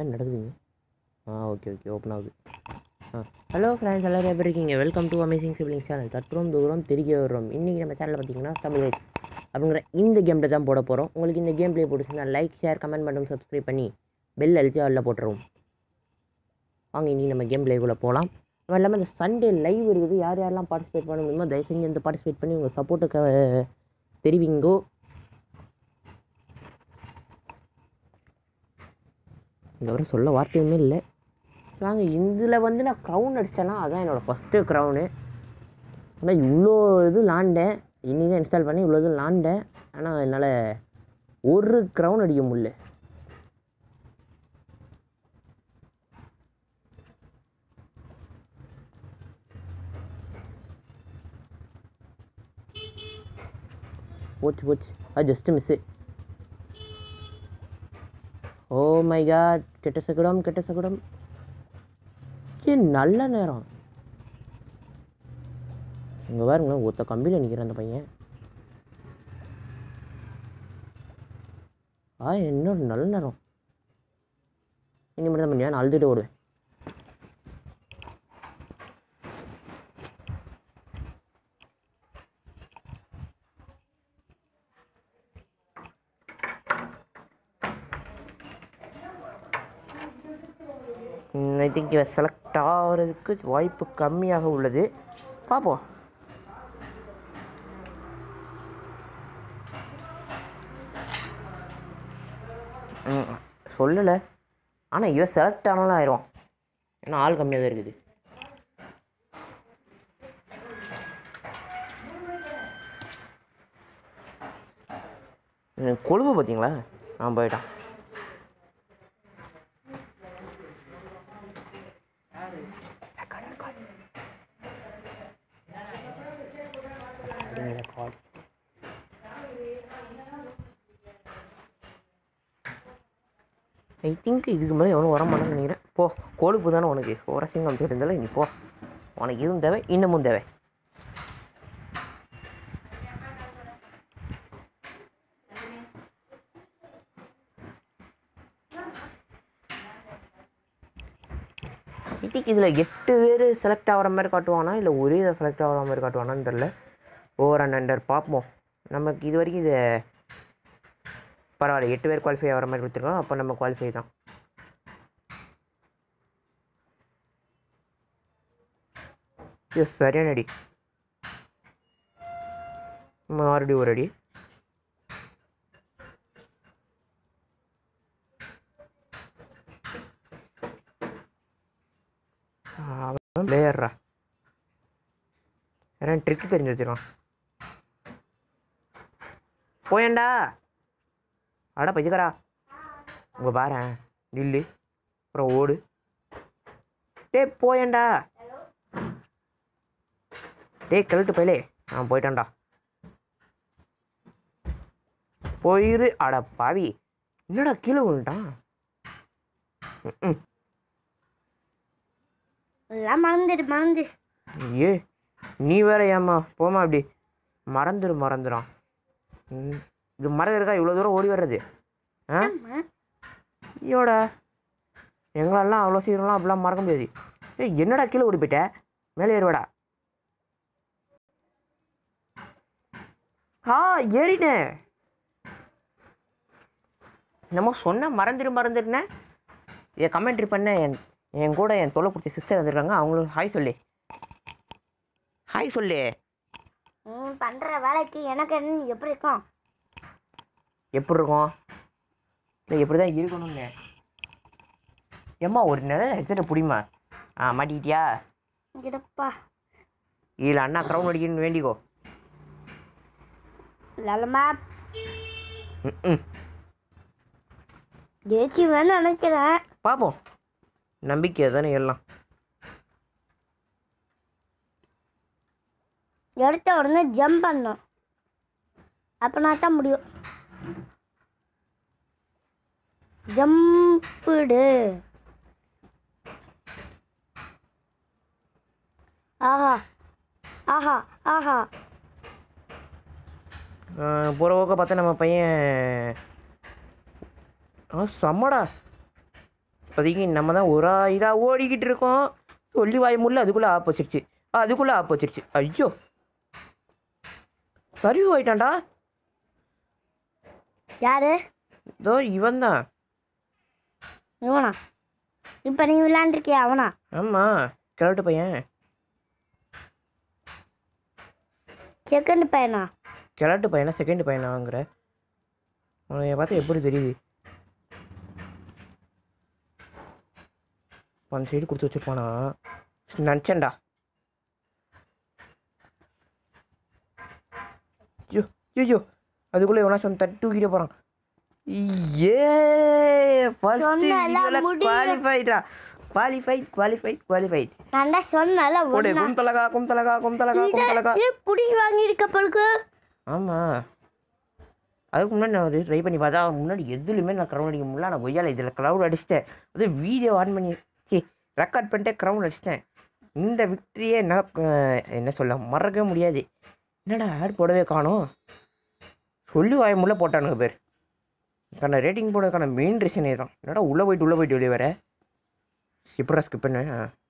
என்ன நடக்குதுங்க ஆ okay okay open ஆகுது ஆ ஹலோ ஃப்ரெண்ட்ஸ் எல்லோரும் எப்படி இருக்கீங்க welcome to amazing sibling channel தட்டுறோம் தூரம் திரும்பி வர்றோம் இன்றைக்கி நம்ம சேனலில் பார்த்தீங்கன்னா தமிழ் ரைட் அப்படிங்கிற இந்த கேமில் தான் போட போகிறோம் உங்களுக்கு இந்த கேம் ப்ளே பிடிச்சிருந்தா லைக் ஷேர் கமெண்ட் மட்டும் சப்ஸ்கிரைப் பண்ணி பெல் அழிச்சு அதில் போட்டுருவோம் வாங்க இன்றைக்கி நம்ம கேம் ப்ளேக்குள்ளே போகலாம் அது இல்லாமல் இந்த சண்டே லைவ் இருக்குது யார் யாரெல்லாம் பார்ட்டிசிபேட் பண்ண முடியுமோ தயவு செஞ்சு இந்த பார்ட்டிசிபேட் பண்ணி உங்கள் சப்போர்ட்டுக்கு தெரிவிங்கோ இங்கே வர சொல்ல வார்த்தையுமே இல்லை நாங்கள் இதில் வந்து நான் க்ரௌன் அடிச்சிட்டேன்னா அதான் என்னோடய ஃபஸ்ட்டு க்ரௌனு ஆனால் இவ்வளோ இது லாண்டேன் இன்னி தான் இன்ஸ்டால் பண்ணி இவ்வளோ இது லாண்டேன் ஆனால் என்னால் ஒரு க்ரௌன் அடிக்க முடியல போச்சு போச்சு அது just miss oh my god கெட்ட சகுடம் கெட்ட சகுடம் ஏ நல்ல நேரம் இங்கே பாருங்க ஒத்த கம்பியில் நிற்கிறேன் அந்த பையன் ஆ என்னோட நல்ல நேரம் இனி மட்டும் தான் பண்ணியா நான் அழுதுட்டு ஓடுவேன் ஐ திங்க் இவன் செலக்ட் ஆகிறதுக்கு வாய்ப்பு கம்மியாக உள்ளது பார்ப்போம் ம், சொல்லலை ஆனால் இவன் செலக்ட் ஆனாலும் ஆயிடுவான் ஏன்னா ஆள் கம்மியாக தான் இருக்குது ம், கொழுப்பு பார்த்தீங்களா நான் போயிட்டான் கால் ஐ திங்க் இதுக்கு மேலே எவனும் வர மாட்டேன்னு நினைக்கிறேன் போ கொழுப்பு தானே உனக்கு ஒரு சிங்கம் தெரிந்தால நீ போ உனக்கு இதுவும் தேவை இன்னமும் தேவை ஐ திங்க் இதில் எட்டு பேர் செலக்ட் ஆகிற மாதிரி காட்டுவானா இல்லை ஒரே இதை செலக்ட் ஆகிற மாதிரி காட்டுவானான்னு தெரில ஓவர் அண்ட் அண்டர் பார்ப்போம் நமக்கு இது வரைக்கும் இது பரவாயில்ல எட்டு பேர் குவாலிஃபை ஆகிற மாதிரி கொடுத்துருக்கோம் அப்போ நம்ம குவாலிஃபை தான் இது சரியான அடி மறுபடியும் ஒரு அடி அவன் பிளேயர்ரா ஏன்னா ட்ரிக் தெரிஞ்சு வச்சிருக்கான் போயேண்டா அட பையக்கரா உங்க பாரேன் நில்லு அப்புறம் ஓடு டேய் போயேண்டா டேய் கழட்டு பையலே நான் போயிட்டேன்டா போயிரு அட பாவி என்னடா கீழே விழுந்துட்டான் ம் எல்லாம் மறந்துடு மறந்து ஏ நீ வேற ஏம்மா போமா அப்படி மறந்துடு மறந்துடும் ம், இது மறந்துருக்கா இவ்வளோ தூரம் ஓடி வர்றது ஆ ஆமா. ஐயோடா எங்களெல்லாம் அவ்வளோ சீக்கிரம்லாம் அப்படிலாம் மறக்க முடியாது ஏய் என்னடா கீழே ஓடி போயிட்ட மேலே ஏறுவாடா ஆ ஏறிட்டேன் என்னமோ சொன்ன மறந்துடு மறந்துடுனேன் இதை கமெண்ட்ரி பண்ண என் என் கூட என் தொலை பிடிச்ச சிஸ்டர் வந்திருக்காங்க அவங்களும் ஹாய் சொல்லு ஹாய் சொல்லு உம் பண்ற வேலைக்கு எனக்கு என்ன எப்படி இருக்கும் எப்படி இருக்கும் இல்லை எப்படி தான் இருக்கணும்னு ஏம்மா ஒரு நிலையில் ஹெட்செட்டை பிடிமா ஆ மாட்டிக்கிட்டியா கிடப்பா இதில் அண்ணா க்ரௌன் அடிக்கணும்னு வேண்டிக்கோ லலமா ம் ம் ஜெயிச்சு வேணும் நினைக்கிறேன் பார்ப்போம் நம்பிக்கை தானே எல்லாம் எடுத்த உடனே ஜம்ப் பண்ணும் அப்பனா தான் முடியும் ஜம்புடு ஆஹா ஆஹா ஆஹா போகிற போக்க பார்த்தா நம்ம பையன் ஆ செம்மடா இப்போ இப்போதைக்கு நம்ம தான் ஒரு இதாக ஓடிக்கிட்டு இருக்கோம் சொல்லி வாய் முடியல அதுக்குள்ளே ஆப் வச்சிருச்சு அதுக்குள்ளே ஆப் வச்சிருச்சு ஐயோ சரி ஆயிட்டான்டா யாரு இதோ இவன் தான் இவனா இப்போ நீ விளையாண்டுருக்கியா அவனா ஆமாம் கிழட்டு பையன் செகண்ட் பையனா கிழட்டு பையனா செகண்ட் பையனா வாங்குற உன்னை பார்த்தா எப்படி தெரியுது அந்த சைடு கொடுத்து வச்சிருப்பானா நினச்சேன்டா ஐயோ ஐயோ அதுக்குள்ளே எவனா சொன்ன தட்டி தூக்கிட்டு போகிறான் ஏ ஃபர்ஸ்ட் சொன்னேன்ல, முடியல. குவாலிஃபைடா குவாலிஃபைட் குவாலிஃபைட் குவாலிஃபைட் நான் தான் சொன்னல போடு கும்தலகா கும்தலகா கும்தலகா கும்தலகா புடி வாங்கியிருக்க பழுக்கு ஆமாம் அதுக்கு முன்னாடி நான் ஒரு ட்ரை பண்ணி பார்த்தா முன்னாடி எதுலையுமே நான் க்ரௌண்ட் அடிக்க முடியல நான் கொய்யால இதில் க்ரௌட் அடிச்சிட்டேன் அது வீடியோ ஆன் பண்ணி சி ரெக்கார்ட் பண்ணிட்டு க்ரௌண்ட் அடிச்சிட்டேன் இந்த விக்ட்ரியே என்னால் அஹ், என்ன சொல்ல மறக்கவே முடியாது என்னடா ஆட் போடவே காணோம் சொல்லி வாய முள்ள போட்டானுங்க பேர் இதுக்கான ரேட்டிங் போடுறதுக்கான மெயின் ரீசனே தான் என்னடா உள்ளே போயிட்டு உள்ளே போயிட்டு வெளியே வர எப்படா ஸ்கிப் பண்ண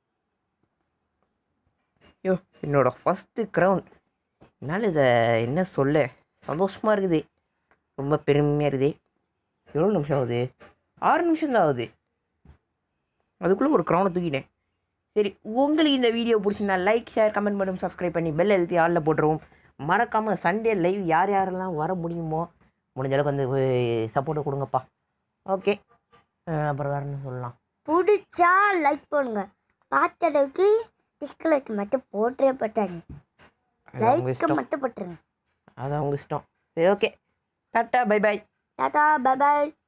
ஐயோ என்னோட ஃபஸ்ட்டு க்ரௌண்ட் என்னால் இதை என்ன சொல்ல சந்தோஷமாக இருக்குது ரொம்ப பெருமையாக இருக்குது எவ்வளோ நிமிஷம் ஆகுது ஆறு நிமிஷம் தான் ஆகுது அதுக்குள்ளே ஒரு க்ரௌனை தூக்கிட்டேன் சரி உங்களுக்கு இந்த வீடியோ பிடிச்சிருந்தா லைக் ஷேர் கமெண்ட் பண்ணும் சப்ஸ்கிரைப் பண்ணி பெல் எழுத்தி ஆளில் போட்டுருவோம் மறக்காமல் சண்டே லைவ் யார் யாரெல்லாம் வர முடியுமோ முடிஞ்ச அளவுக்கு வந்து சப்போர்ட்டை கொடுங்கப்பா ஓகே அப்புறம் வேறு என்ன சொல்லலாம் பிடிச்சா லைக் பண்ணுங்க பார்த்தளவுக்கு டிஸ்லைக் மட்டும் போட்டே போட்டாங்க அது அவங்க லைக் இஷ்டம் மட்டும் போட்டுருங்க அது அவங்க இஷ்டம் சரி okay tata bye bye tata bye பாய்